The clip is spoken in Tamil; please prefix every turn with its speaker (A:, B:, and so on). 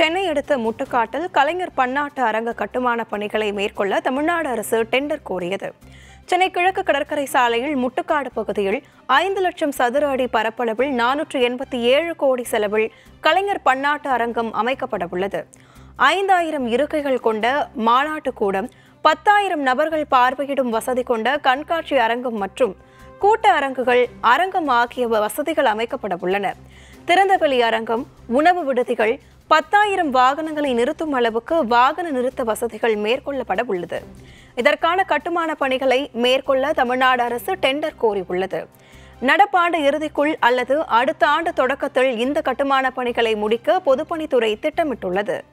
A: சென்னை அடுத்த முட்டுக்காட்டில் கலைஞர் பன்னாட்டு அரங்க கட்டுமான பணிகளை மேற்கொள்ள தமிழ்நாடு அரசு டெண்டர் கோரியது சென்னை கிழக்கு கடற்கரை சாலையில் முட்டுக்காடு பகுதியில் ஐந்து லட்சம் சதுர அடி பரப்பளவில் நானூற்று எண்பத்தி ஏழு கோடி செலவில் கலைஞர் பன்னாட்டு அரங்கம் அமைக்கப்பட உள்ளது ஐந்தாயிரம் இருக்கைகள் கொண்ட மாநாட்டு கூடம் பத்தாயிரம் நபர்கள் பார்வையிடும் வசதி கொண்ட கண்காட்சி அரங்கம் மற்றும் கூட்ட அரங்குகள் அரங்கம் ஆகிய வசதிகள் அமைக்கப்பட உள்ளன திறந்தவெளி அரங்கம் உணவு விடுதிகள் பத்தாயிரம் வாகனங்களை நிறுத்தும் அளவுக்கு வாகன நிறுத்த வசதிகள் மேற்கொள்ளப்பட உள்ளது இதற்கான கட்டுமான பணிகளை மேற்கொள்ள தமிழ்நாடு அரசு டெண்டர் கோரியுள்ளது நடப்பாண்டு இறுதிக்குள் அல்லது அடுத்த ஆண்டு தொடக்கத்தில் இந்த கட்டுமான பணிகளை முடிக்க பொதுப்பணித்துறை திட்டமிட்டுள்ளது